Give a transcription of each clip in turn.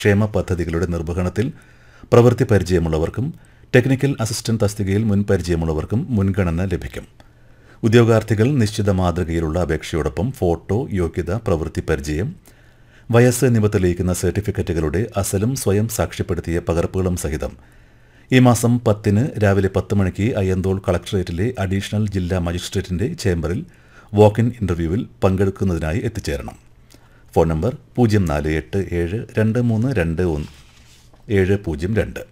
ക്ഷേമ പദ്ധതികളുടെ നിർവഹണത്തിൽ പ്രവൃത്തി പരിചയമുള്ളവർക്കും ടെക്നിക്കൽ അസിസ്റ്റന്റ് തസ്തികയിൽ മുൻ പരിചയമുള്ളവർക്കും മുൻഗണന ലഭിക്കും ഉദ്യോഗാർത്ഥികൾ നിശ്ചിത മാതൃകയിലുള്ള അപേക്ഷയോടൊപ്പം ഫോട്ടോ യോഗ്യത പ്രവൃത്തി പരിചയം വയസ്സ് എന്നിവ തെളിയിക്കുന്ന സർട്ടിഫിക്കറ്റുകളുടെ അസലും സ്വയം സാക്ഷ്യപ്പെടുത്തിയ പകർപ്പുകളും സഹിതം ഈ മാസം പത്തിന് രാവിലെ പത്ത് മണിക്ക് അയ്യന്തോൾ കളക്ടറേറ്റിലെ അഡീഷണൽ ജില്ലാ മജിസ്ട്രേറ്റിന്റെ ചേംബറിൽ വാക്ക് ഇൻ ഇന്റർവ്യൂവിൽ പങ്കെടുക്കുന്നതിനായി എത്തിച്ചേരണം ഫോൺ നമ്പർ പൂജ്യം നാല് എട്ട് ഏഴ് രണ്ട് മൂന്ന് രണ്ട് ഒന്ന് ഏഴ് പൂജ്യം രണ്ട്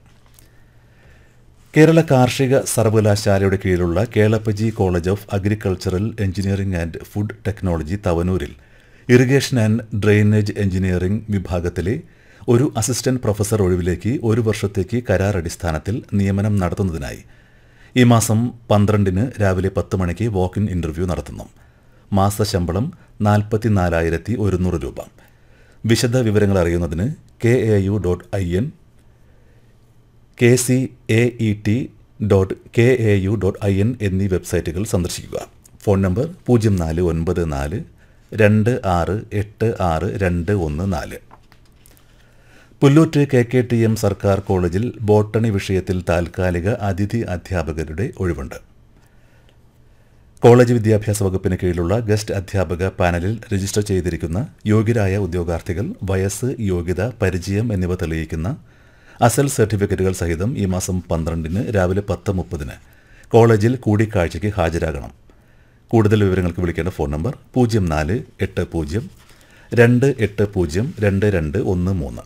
കേരള കാർഷിക സർവകലാശാലയുടെ കീഴിലുള്ള Kelappaji college of agricultural engineering and food technology തവനൂരിൽ ഇറിഗേഷൻ ആൻഡ് ഡ്രെയിനേജ് എഞ്ചിനീയറിംഗ് വിഭാഗത്തിലെ ഒരു അസിസ്റ്റന്റ് പ്രൊഫസർ ഒഴിവിലേക്ക് ഒരു വർഷത്തേക്ക് കരാർ അടിസ്ഥാനത്തിൽ നിയമനം നടത്തുന്നതിനായി ഈ മാസം പന്ത്രണ്ടിന് രാവിലെ പത്ത് മണിക്ക് വാക്ക് ഇൻ ഇന്റർവ്യൂ നടത്തുന്നു മാസശമ്പളം നാൽപ്പത്തിനാലായിരത്തി ഒരുന്നൂറ് രൂപ വിശദ വിവരങ്ങൾ അറിയുന്നതിന് K A U dot I N K C A E T dot K A U dot I N എന്നീ വെബ്സൈറ്റുകൾ സന്ദർശിക്കുക ഫോൺ നമ്പർ പൂജ്യം നാല് ഒൻപത് നാല് രണ്ട് ആറ് എട്ട് ആറ് രണ്ട് ഒന്ന് നാല് Pullut K K T M സർക്കാർ കോളേജിൽ ബോട്ടണി വിഷയത്തിൽ താൽക്കാലിക അതിഥി അധ്യാപകരുടെ ഒഴിവുണ്ട് കോളേജ് വിദ്യാഭ്യാസ വകുപ്പിന് കീഴിലുള്ള ഗസ്റ്റ് അധ്യാപക പാനലിൽ രജിസ്റ്റർ ചെയ്തിരിക്കുന്ന യോഗ്യരായ ഉദ്യോഗാർത്ഥികൾ വയസ്സ് യോഗ്യത പരിചയം എന്നിവ തെളിയിക്കുന്ന അസൽ സർട്ടിഫിക്കറ്റുകൾ സഹിതം ഈ മാസം പന്ത്രണ്ടിന് രാവിലെ പത്ത് മുപ്പതിന് കോളേജിൽ കൂടിക്കാഴ്ചയ്ക്ക് ഹാജരാകണം കൂടുതൽ വിവരങ്ങൾക്ക് വിളിക്കേണ്ട ഫോൺ നമ്പർ പൂജ്യം നാല് എട്ട് പൂജ്യം രണ്ട് എട്ട് പൂജ്യം രണ്ട് രണ്ട് ഒന്ന് മൂന്ന്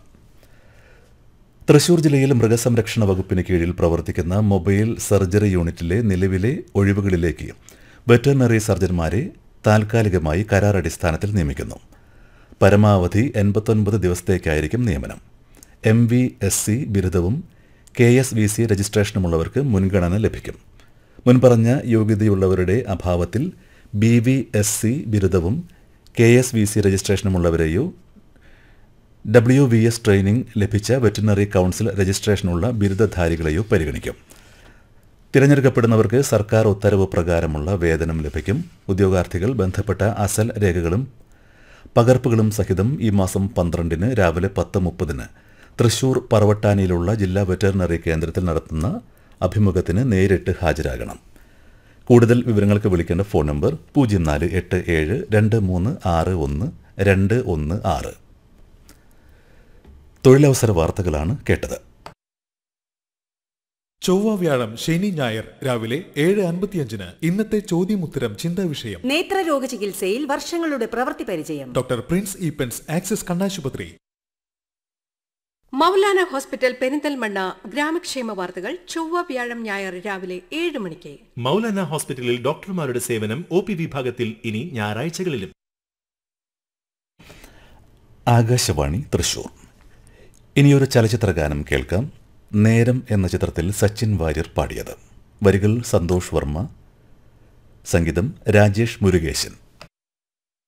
തൃശൂർ ജില്ലയിൽ മൃഗസംരക്ഷണ വകുപ്പിന് കീഴിൽ പ്രവർത്തിക്കുന്ന മൊബൈൽ സർജറി യൂണിറ്റിലെ നിലവിലെ ഒഴിവുകളിലേക്ക് വെറ്ററിനറി സർജന്മാരെ താൽക്കാലികമായി കരാർ അടിസ്ഥാനത്തിൽ നിയമിക്കുന്നു പരമാവധി എൺപത്തൊൻപത് ദിവസത്തേക്കായിരിക്കും നിയമനം എം വി എസ് സി ബിരുദവും കെ എസ് വി സി രജിസ്ട്രേഷനുമുള്ളവർക്ക് മുൻഗണന ലഭിക്കും മുൻപറഞ്ഞ യോഗ്യതയുള്ളവരുടെ അഭാവത്തിൽ ബി വി എസ് സി ബിരുദവും കെ എസ് വി സി രജിസ്ട്രേഷനുമുള്ളവരെയോ ഡബ്ല്യു വി എസ് ട്രെയിനിംഗ് ലഭിച്ച വെറ്റിനറി കൗൺസിൽ രജിസ്ട്രേഷനുള്ള ബിരുദധാരികളെയോ പരിഗണിക്കും തിരഞ്ഞെടുക്കപ്പെടുന്നവർക്ക് സർക്കാർ ഉത്തരവ് പ്രകാരമുള്ള വേതനം ലഭിക്കും ഉദ്യോഗാർത്ഥികൾ ബന്ധപ്പെട്ട അസൽ രേഖകളും പകർപ്പുകളും സഹിതം ഈ മാസം പന്ത്രണ്ടിന് രാവിലെ പത്ത് മുപ്പതിന് തൃശൂർ പറവട്ടാനിയിലുള്ള ജില്ലാ വെറ്ററിനറി കേന്ദ്രത്തിൽ നടത്തുന്ന അഭിമുഖത്തിന് നേരിട്ട് ഹാജരാകണം കൂടുതൽ വിവരങ്ങൾക്ക് വിളിക്കേണ്ട ഫോൺ നമ്പർ പൂജ്യം നാല് എട്ട് ഏഴ് രണ്ട് മൂന്ന് ആറ് ഒന്ന് രണ്ട് ഒന്ന് ആറ് തൊഴിലവസര വാർത്തകളാണ് കേട്ടത് ചൊവ്വ വ്യാഴം ശനി ഞായർ രാവിലെ ഏഴ് അൻപത്തിയഞ്ചിന് ഇന്നത്തെ ചോദ്യമുത്തരം ചിന്താ വിഷയം നേത്രരോഗ ചികിത്സയിൽ വർഷങ്ങളുടെ പ്രവൃത്തി പരിചയം ഡോക്ടർ പ്രിൻസ് ഈപ്പൻസ് ആക്സിസ് കണ്ണാശുപത്രി മൗലാന ഹോസ്പിറ്റൽ പെരിന്തൽമണ്ണ ഗ്രാമക്ഷേമ വാർത്തകൾ ചൊവ്വ വ്യാഴം ഞായർ രാവിലെ ഏഴ് മണിക്ക് മൗലാന ഹോസ്പിറ്റലിൽ ഡോക്ടർമാരുടെ സേവനം ഒ പി വിഭാഗത്തിൽ ഇനി ഞായറാഴ്ചകളിലും ആകാശവാണി തൃശൂർ ഇനിയൊരു ചലച്ചിത്ര ഗാനം കേൾക്കാം നേരം എന്ന ചിത്രത്തിൽ സച്ചിൻ വാര്യർ പാടിയത് വരികൾ സന്തോഷ് വർമ്മ സംഗീതം രാജേഷ് മുരുകേശൻ